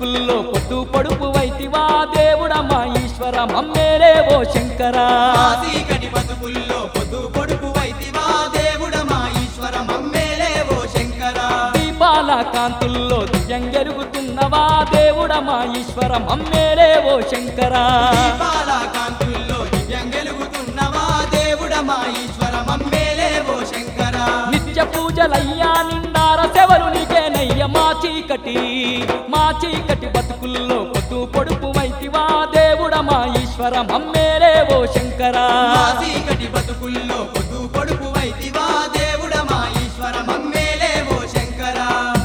బతుకుల్లో పొద్దు పొడుపు వైతివా దేవుడ మా ఈశ్వర మమ్మేలే ఓ శంకరా మా చీకటి బతుకుల్లో పొద్దు పొడుపు వైతివా దేవుడ మా ఈశ్వర మమ్మేలే ఓ శంకర దీపాల కాంతుల్లో దివ్యంగెరుగుతున్నవా దేవుడ మా ఈశ్వర మమ్మేలే ఓ శంకరా దీపాల కాంతుల్లో దివ్యం గెలుగుతున్నవా దేవుడ మా ఈశ్వర మమ్మేలే ఓ శంకర నిత్య పూజలయ్యా నిండార సెవలు నీకేనయ్య మా చీకటి మా చీకటి బతుకుల్లో పొద్దు పొడుపు వైతివా దేవుడ మా ఈశ్వర మమ్మేలే ఓ శంకరా మా చీకటి బతుకుల్లో పొద్దు పొడుపు వైతివా దేవుడ మా ఈశ్వర మమ్మేలే ఓ శంకర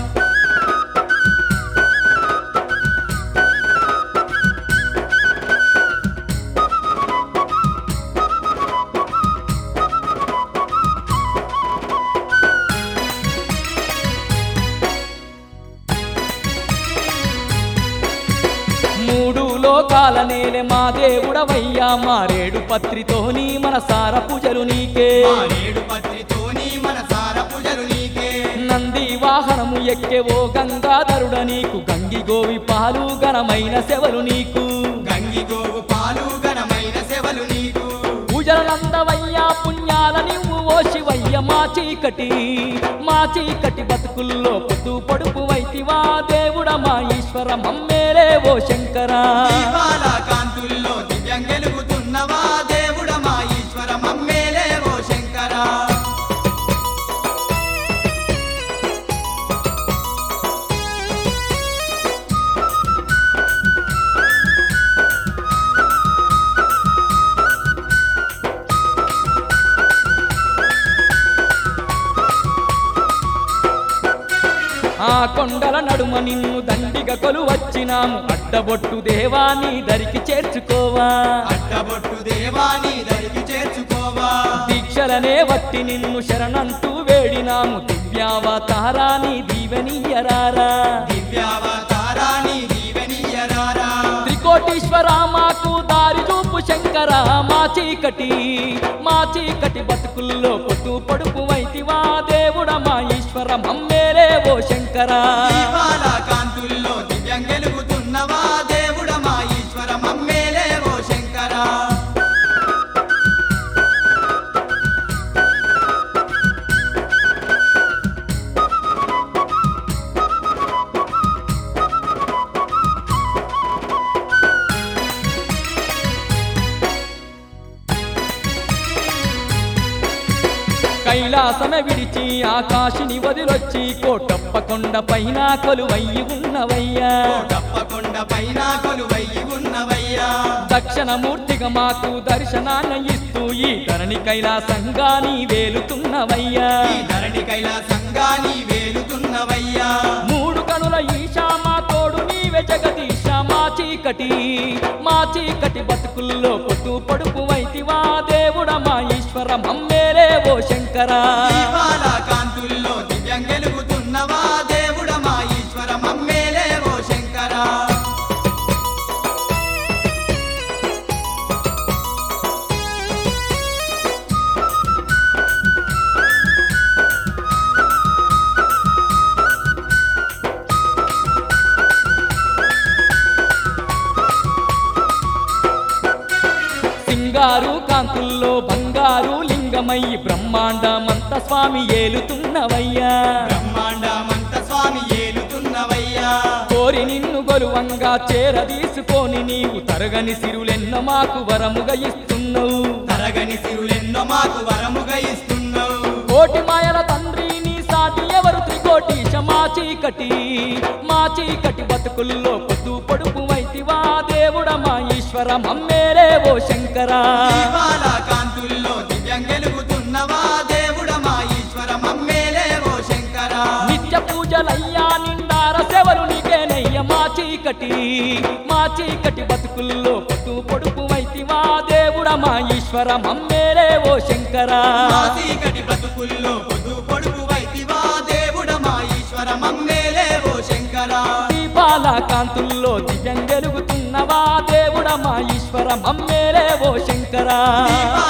మూడు లోకాల నేలే మా దేవుడవయ్యా మారేడు పత్రితోని మన సార పూజలు నీకే మా నేడు పత్రితోని మన సార పూజలు నీకే నంది వాహనము ఎక్కే ఓ గంగాధరుడ నీకు గంగి గోవి పాలు ఘనమైన సెవలు నీకు గంగి గోవు పాలు ఘనమైన సెవలు నీకు పూజలందవయ్యా పుణ్యాల నువ్వు ఓ శివయ్య మా చీకటి మా చీకటి బతుకుల్లో పొద్దు పొడుపు వైతివా దేవుడ మా ఈశ్వర మమ్మేలే ఓ శంకరా దీపాల కాంతుల్లో దివ్యం గెలుగుతున్నవా దేవుడ మా ఈశ్వర మమ్మేలే ఓ శంకర ఆ కొండల నడుమ నిన్ను దండిగ కొలువచ్చినాము అడ్డబొట్టు దేవా నీ దరికి చేర్చుకోవా అడ్డబొట్టు దేవాని దరికి చేర్చుకోవా దీక్షలనే వట్టి నిన్ను శరణంటూ వేడినాము దివ్యావతారాని దీవెనీయరారా దివ్యావతారాని దీవెనీయరారా త్రికోటీశ్వర మాకు దారి చూపు శంకర మా చీకటి మా చీకటి బతుకుల్లో పొట్టు పొడుపు వైతివా దేవుడ మా ఈశ్వర మమ్మేలే ఓ శంకరా దీపాల కాంతుల్లో దివ్యం గెలుగుతున్నవా దేవుడ మా ఈశ్వర మమ్మేలే ఓ శంకర కైలాసమే విడిచి ఆకాశిని వదిలొచ్చి కోటప్ప కొండ పైన కొలువయ్యి ఉన్నవయ్యా తప్పకొండ పైన కొలువయ్యి ఉన్నవయ్యా దక్షిణమూర్తిగా మాకు దర్శనాన్ని ఇస్తూ ఈ ధరణి కైలాసంగా నీ వేలుతున్నవయ్యా ఈ ధరణి కైలాసంగా నీ వేలుతున్నవయ్యా మూడు కనుల ఈశా మా తోడు నీవే జగదీశ మా చీకటి మా చీకటి బతుకుల్లో పొట్టు పొడుపు వైతివా దేవుడ మా ఈశ్వర మమ్మేలే ఓ శంకరా దీపాల కాంతుల్లో దివ్యం గెలుగుతున్నవా దేవుడ మా ఈశ్వర మమ్మేలే ఓ శంకర సింగారు కాంతుల్లో బంగారు లింగమయ్యి బ్రహ్మాండమంత స్వామి ఏలుతున్నవయ్యా బ్రహ్మాండమంత స్వామి ఏలుతున్నవయ్యా కోరి నిన్ను గొలువంగా చేరదీసుకొని నీవు తరగని సిరులెన్న మాకు వరముగా ఇస్తున్నావు తరగని సిరులెన్నో మాకు వరముగా ఇస్తున్నావు కోటి మాయల తండ్రి నీ సాటి ఎవరు త్రికోటీశ మా చీకటి మా చీకటి బతుకుల్లో పొద్దు పొడుపు వైతివా దేవుడ మా ఈశ్వర మమ్మేలే ఓ శంకరా దీపాల కాంతుల్లో దివ్యం గెలుగుతున్నవా దేవుడ మా ఈశ్వర మమ్మేలే ఓ శంకర నిత్య పూజలయ్యా నిండార సెవలు నీకేనయ్య మా చీకటి మా చీకటి బతుకుల్లో పొద్దు పొడుపు వైతివా దేవుడ మా ఈశ్వర మమ్మేలే ఓ శంకరా మా చీకటి బ్రతుకుల్లో పొద్దు పొడుపు వైతివా దేవుడ మా ఈశ్వర మమ్మేలే ఓ శంకర దీపాల కాంతుల్లో దివ్యం వెలుగుతున్నవా దేవుడ మా ఈశ్వర మమ్మేలే ఓ శంకరా దీపాల